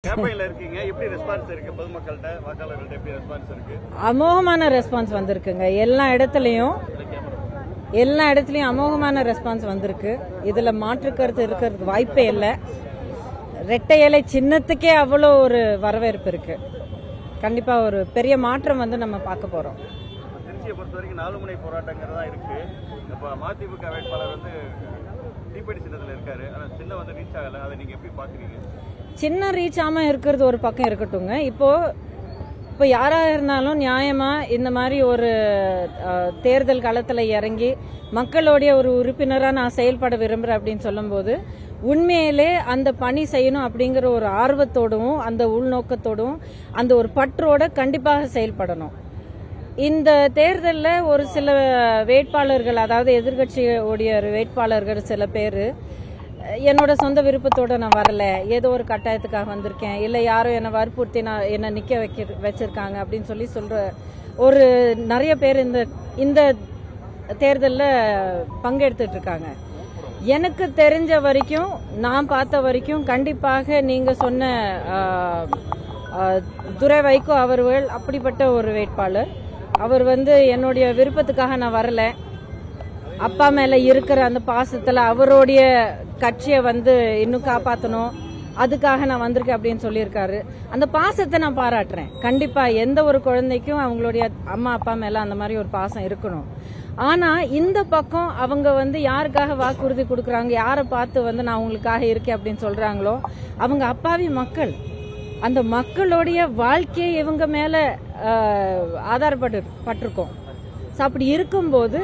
கேம்பெயின்ல இருக்கீங்க எப்படி ரெஸ்பான்ஸ் இருக்கு பொதுமக்கள்கிட்ட வாக்காளர்கள்ட்ட எப்படி ரெஸ்பான்ஸ் இருக்கு அமோகமான ரெஸ்பான்ஸ் வந்திருக்குங்க எல்லா இடத்துலையும் எல்லா இடத்துலையும் அமோகமான ரெஸ்பான்ஸ் வந்திருக்கு இதுல மாற்று கருத்து இருக்கிறது வாய்ப்பே இல்லை ரெட்டை இலை சின்னத்துக்கே அவ்வளோ ஒரு வரவேற்பு இருக்கு கண்டிப்பா ஒரு பெரிய மாற்றம் வந்து நம்ம பார்க்க போறோம் திருச்சியை பொறுத்த வரைக்கும் நாலு முனை போராட்டங்கிறதா இருக்கு இப்ப மதிமுக வேட்பாளர் வந்து தீப்பெட்டி சின்னத்துல இருக்காரு ஆனா சின்ன வந்து ரீச் ஆகல அதை நீங்க எப்படி பாக்குறீங்க சின்ன ரீச் ஆகாம இருக்கிறது ஒரு பக்கம் இருக்கட்டுங்க இப்போ இப்போ யாரா இருந்தாலும் நியாயமா இந்த மாதிரி ஒரு அஹ், தேர்தல் களத்துல இறங்கி மக்களுடைய ஒரு உறுப்பினரா நான் செயல்பட விரும்புறேன் அப்படின்னு சொல்லும்போது உண்மையிலே அந்த பணி செய்யணும் அப்படிங்கிற ஒரு ஆர்வத்தோடும் அந்த உள்நோக்கத்தோடும் அந்த ஒரு பற்றோட கண்டிப்பாக செயல்படணும் இந்த தேர்தலில் ஒரு சில வேட்பாளர்கள் அதாவது எதிர்கட்சியுடைய வேட்பாளர்கள் சில பேர் என்னோட சொந்த விருப்பத்தோட நான் வரல ஏதோ ஒரு கட்டாயத்துக்காக வந்திருக்கேன் இல்லை யாரோ என்னை வற்புறுத்தி நான் என்னை நிற்க வைக்க வச்சிருக்காங்க அப்படின்னு சொல்லி சொல்ற ஒரு நிறைய பேர் இந்த இந்த தேர்தலில் பங்கெடுத்துட்டு இருக்காங்க எனக்கு தெரிஞ்ச வரைக்கும் நான் பார்த்த வரைக்கும் கண்டிப்பாக நீங்க சொன்ன ஆஹ், ஆஹ், துரை வைகோ அவர்கள் அப்படிப்பட்ட ஒரு வேட்பாளர் அவர் வந்து என்னுடைய விருப்பத்துக்காக நான் வரல அப்பா மேல இருக்கிற அந்த பாசத்துல அவருடைய கட்சியை வந்து இன்னும் காப்பாத்தணும் அதுக்காக நான் வந்திருக்கேன் அப்படின்னு சொல்லியிருக்காரு அந்த பாசத்தை நான் பாராட்டுறேன் கண்டிப்பா எந்த ஒரு குழந்தைக்கும் அவங்களுடைய அம்மா அப்பா மேல அந்த மாதிரி ஒரு பாசம் இருக்கணும் ஆனா இந்த பக்கம் அவங்க வந்து யாருக்காக வாக்குறுதி கொடுக்கறாங்க யாரை பார்த்து வந்து நான் உங்களுக்காக இருக்கேன் அப்படின்னு சொல்றாங்களோ அவங்க அப்பாவி மக்கள் அந்த மக்களுடைய வாழ்க்கையை இவங்க மேல ஆஹ், ஆதாரப்பட்டு பட்டிருக்கோம் So, அப்படி இருக்கும்போது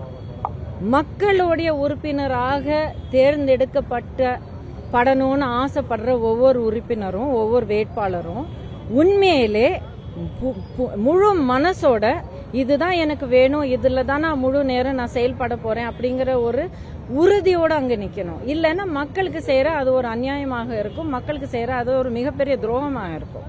மக்களுடைய உறுப்பினராக தேர்ந்தெடுக்கப்பட்ட படணும்னு ஆசைப்படுற ஒவ்வொரு உறுப்பினரும் ஒவ்வொரு வேட்பாளரும் உண்மையிலே பு- பு- முழு மனசோட இதுதான் எனக்கு வேணும் இதுல தான் நான் முழு நேரம் நான் செயல்பட போறேன் அப்படிங்கிற ஒரு உறுதியோட அங்க நிக்கணும் இல்லைன்னா மக்களுக்கு செய்யற அது ஒரு அநியாயமாக இருக்கும் மக்களுக்கு செய்யற அது ஒரு மிகப்பெரிய துரோகமாக இருக்கும்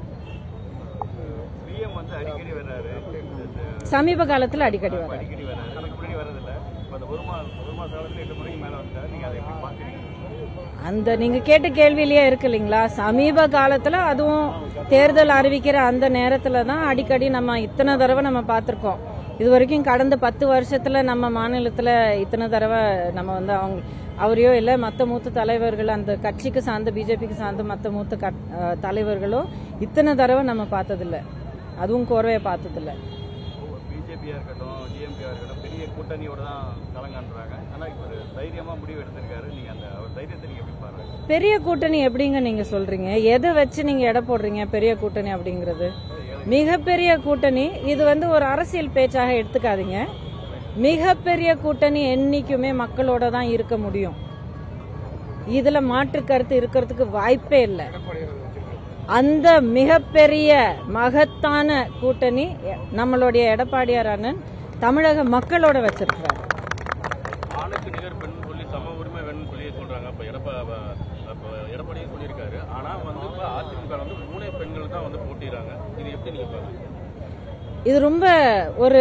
பிஎம் வந்து அடிக்கடி வர்றாரு சமீப காலத்துல அடிக்கடி வர அடிக்கடி வர்றாரு அதுக்கு முன்னாடி வர்றதில்ல இப்ப அந்த ஒரு மாசம் ஒரு மாச காலத்துல எட்டு முறைக்கு மேல வந்தாரு நீங்க அதை எப்படி பாக்குறீங்க அந்த நீங்க கேட்ட கேள்வியிலேயே இருக்கு இல்லைங்களா சமீப காலத்துல அதுவும் தேர்தல் அறிவிக்கிற அந்த நேரத்துல தான் அடிக்கடி நம்ம இத்தனை தடவை நம்ம பார்த்திருக்கோம் இது வரைக்கும் கடந்த பத்து வருஷத்துல நம்ம மாநிலத்துல இத்தனை தடவை நம்ம வந்து அவங்க அவரையோ இல்ல மத்த மூத்த தலைவர்கள் அந்த கட்சிக்கு சார்ந்த பிஜேபிக்கு சார்ந்த மத்த மூத்த கட்- அஹ் தலைவர்களோ இத்தனை தடவை நம்ம பார்த்ததில்ல அதுவும் கோர்வையை பார்த்ததில்ல பிஜேபியா இருக்கட்டும் டிஎம்கே இருக்கட்டும் பெரிய கூட்டணியோட தான் கலங்கான்றாங்க ஆனா இப்ப ஒரு தைரியமா முடிவு எடுத்திருக்காரு நீங்க அந்த அவர் தைரியத்தை நீங்க எப்படி பாருங்க பெரிய கூட்டணி எப்படிங்க நீங்க சொல்றீங்க எதை வச்சு நீங்க எடை போடுறீங்க பெரிய கூட்டணி அப்படிங்கிறது மிகப்பெரிய கூட்டணி இது வந்து ஒரு அரசியல் பேச்சாக எடுத்துக்காதீங்க மிகப்பெரிய கூட்டணி என்னைக்குமே மக்களோட தான் இருக்க முடியும் இதுல மாற்று கருத்து இருக்கிறதுக்கு வாய்ப்பே இல்லை அந்த மிகப்பெரிய மகத்தான கூட்டணி நம்மளுடைய எடப்பாடியார் அண்ணன் தமிழக மக்களோட வச்சிருக்கிறார் ஆணுக்கு நிகர் பெண் சொல்லி சம உரிமை வேணும்னு சொல்லி சொல்றாங்க அப்ப எடப்பா அப்ப எடப்பாடியும் சொல்லியிருக்காரு ஆனா வந்து இப்ப அதிமுக வந்து மூணே பெண்கள் தான் வந்து போட்டிடுறாங்க இது எப்படி நீங்க பாருங்க இது ரொம்ப ஒரு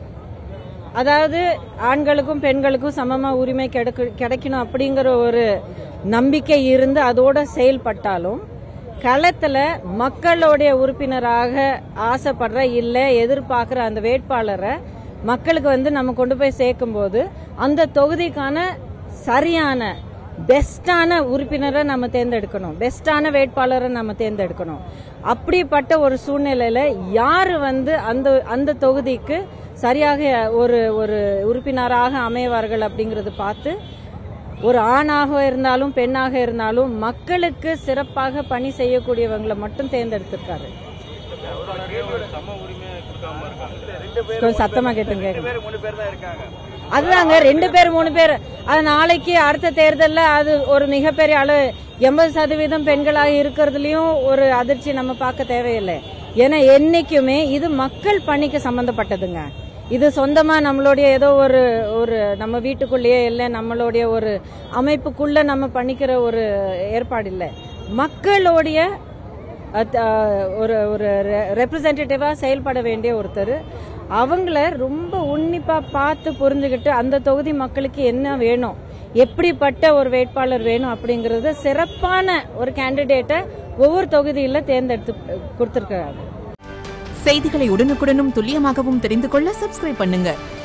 அதாவது ஆண்களுக்கும் பெண்களுக்கும் சமமா உரிமை கிடைக்கு- கிடைக்கணும் அப்படிங்கிற ஒரு நம்பிக்கை இருந்து அதோட செயல்பட்டாலும் களத்துல மக்களுடைய உறுப்பினராக ஆசைப்படுற இல்ல எதிர்பார்க்கிற அந்த வேட்பாளரை மக்களுக்கு வந்து நம்ம கொண்டு போய் சேர்க்கும்போது அந்த தொகுதிக்கான சரியான பெஸ்டான உறுப்பினரை நம்ம தேர்ந்தெடுக்கணும் பெஸ்டான வேட்பாளரை நம்ம தேர்ந்தெடுக்கணும் அப்படிப்பட்ட ஒரு சூழ்நிலையில யாரு வந்து அந்த அந்த தொகுதிக்கு சரியாக ஒரு ஒரு உறுப்பினராக அமைவார்கள் அப்படிங்கறது பார்த்து ஒரு ஆணாக இருந்தாலும் பெண்ணாக இருந்தாலும் மக்களுக்கு சிறப்பாக பணி செய்யக்கூடியவங்களை மட்டும் தேர்ந்தெடுத்திருக்காரு ஒரு சம உரிமை கொடுக்காம இருக்காங்க ரெண்டு பேர் கொஞ்சம் சத்தமா கேட்டுங்க ரெண்டு பேர் மூணு பேர் தான் இருக்காங்க அதுதாங்க ரெண்டு பேர் மூணு பேர் அது நாளைக்கு அடுத்த தேர்தல்ல அது ஒரு மிகப்பெரிய அளவு எண்பது சதவீதம் பெண்களாக இருக்கிறதுலயும் ஒரு அதிர்ச்சி நம்ம பார்க்க தேவையில்லை ஏன்னா என்னைக்குமே இது மக்கள் பணிக்கு சம்பந்தப்பட்டதுங்க இது சொந்தமா நம்மளுடைய ஏதோ ஒரு ஒரு நம்ம வீட்டுக்குள்ளேயே இல்லை நம்மளுடைய ஒரு அமைப்புக்குள்ள நம்ம பண்ணிக்கிற ஒரு ஏற்பாடு இல்லை மக்களுடைய அத்- அஹ் ஒரு ஒரு ரெப்ரசன்டேட்டிவா செயல்பட வேண்டிய ஒருத்தர் அவங்கள ரொம்ப உன்னிப்பா பார்த்து புரிஞ்சுக்கிட்டு அந்த தொகுதி மக்களுக்கு என்ன வேணும் எப்படிப்பட்ட ஒரு வேட்பாளர் வேணும் அப்படிங்கறது சிறப்பான ஒரு கேண்டிடேட்டை ஒவ்வொரு தொகுதியில் தேர்ந்தெடுத்து கொடுத்துருக்காங்க செய்திகளை உடனுக்குடனும் துல்லியமாகவும் தெரிந்து கொள்ள சப்ஸ்கிரைப் பண்ணுங்க